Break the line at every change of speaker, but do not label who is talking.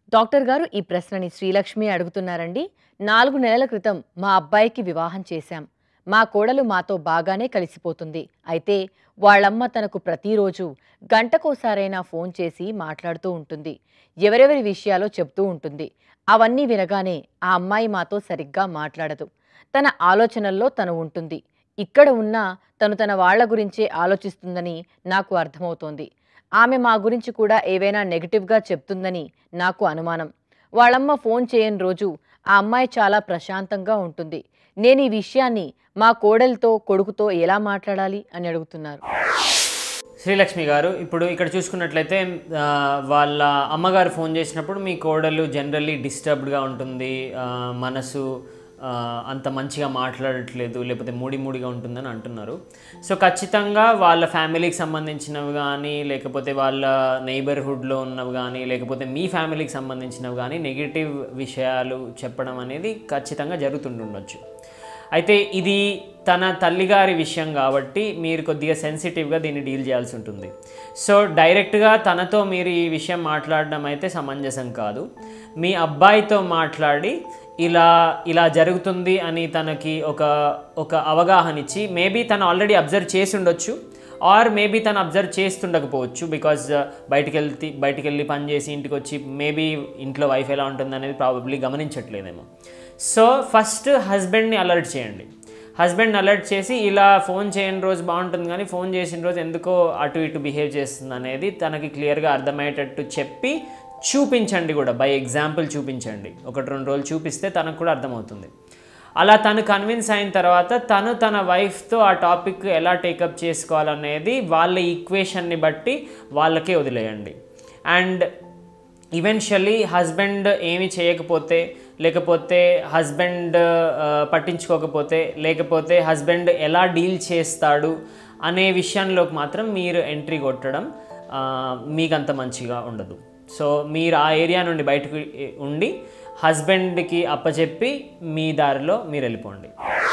doctor గారు ఈ ప్రశ్నని శ్రీలక్ష్మి అడుగుతున్నారండి నాలుగు నెలల క్రితం మా అబ్బాయికి వివాహం చేశాం మా కోడలు మాతో బాగానే కలిసిపోతుంది అయితే వాళ్ళమ్మ తనకు ప్రతిరోజు గంటకోసారైనా ఫోన్ చేసి మాట్లాడుతూ ఉంటుంది ఎవరెవరి విషయాలో చెప్తూ ఉంటుంది అవన్నీ వినగానే ఆ అమ్మాయి మాతో సరిగ్గా మాట్లాడదు తన ఆలోచనల్లో తను ఉంటుంది ఇక్కడ ఉన్నా తను తన వాళ్ళ గురించే ఆలోచిస్తుందని నాకు అర్థమవుతోంది ఆమె మా గురించి కూడా ఏవైనా నెగిటివ్గా చెప్తుందని నాకు అనుమానం వాళ్ళమ్మ ఫోన్ చేయని రోజు ఆ అమ్మాయి చాలా ప్రశాంతంగా ఉంటుంది నేను ఈ విషయాన్ని మా కోడలితో కొడుకుతో ఎలా మాట్లాడాలి అని అడుగుతున్నారు
శ్రీలక్ష్మి గారు ఇప్పుడు ఇక్కడ చూసుకున్నట్లయితే ఆ, వాళ్ళ అమ్మగారు ఫోన్ చేసినప్పుడు మీ కోడలు జనరల్లీ డిస్టర్బ్డ్గా ఉంటుంది ఆ, మనసు ఆ, అంత మంచిగా మాట్లాడట్లేదు లేకపోతే మూడి మూడిగా ఉంటుందని అంటున్నారు సో ఖచ్చితంగా వాళ్ళ ఫ్యామిలీకి సంబంధించినవి కానీ లేకపోతే వాళ్ళ నైబర్హుడ్లో ఉన్నవి కానీ లేకపోతే మీ ఫ్యామిలీకి సంబంధించినవి కానీ నెగిటివ్ విషయాలు చెప్పడం అనేది ఖచ్చితంగా జరుగుతుంటుండొచ్చు అయితే ఇది తన తల్లిగారి విషయం కాబట్టి మీరు కొద్దిగా సెన్సిటివ్గా దీన్ని డీల్ చేయాల్సి ఉంటుంది సో డైరెక్ట్గా తనతో మీరు ఈ విషయం మాట్లాడడం అయితే సమంజసం కాదు మీ అబ్బాయితో మాట్లాడి ఇలా ఇలా జరుగుతుంది అని తనకి ఒక ఒక అవగాహన ఇచ్చి మేబీ తను ఆల్రెడీ అబ్జర్వ్ చేసి ఉండొచ్చు ఆర్ మేబీ తను అబ్జర్వ్ చేస్తుండకపోవచ్చు బికాజ్ బయటికి వెళ్తే బయటికి వెళ్ళి పని చేసి ఇంటికి వచ్చి మేబీ ఇంట్లో వైఫ్ ఎలా ఉంటుంది అనేది ప్రాబబ్లీ గమనించట్లేదేమో సో ఫస్ట్ హస్బెండ్ని అలర్ట్ చేయండి హస్బెండ్ అలర్ట్ చేసి ఇలా ఫోన్ చేయని రోజు బాగుంటుంది కానీ ఫోన్ చేసిన రోజు ఎందుకో అటు ఇటు బిహేవ్ చేస్తుంది అనేది తనకి క్లియర్గా అర్థమయ్యేటట్టు చెప్పి చూపించండి కూడా బై ఎగ్జాంపుల్ చూపించండి ఒకటి రెండు రోజులు చూపిస్తే తనకు కూడా అర్థమవుతుంది అలా తను కన్విన్స్ అయిన తర్వాత తను తన వైఫ్తో ఆ టాపిక్ ఎలా టేకప్ చేసుకోవాలనేది వాళ్ళ ఈక్వేషన్ని బట్టి వాళ్ళకే వదిలేయండి అండ్ ఈవెన్చువల్లీ హస్బెండ్ ఏమి చేయకపోతే లేకపోతే హస్బెండ్ పట్టించుకోకపోతే లేకపోతే హస్బెండ్ ఎలా డీల్ చేస్తాడు అనే విషయంలోకి మాత్రం మీరు ఎంట్రీ కొట్టడం ఆ, మీకంత మంచిగా ఉండదు సో మీరు ఆ ఏరియా నుండి బయటకు ఉండి హస్బెండ్కి అప్పచెప్పి మీ దారిలో మీరు వెళ్ళిపోండి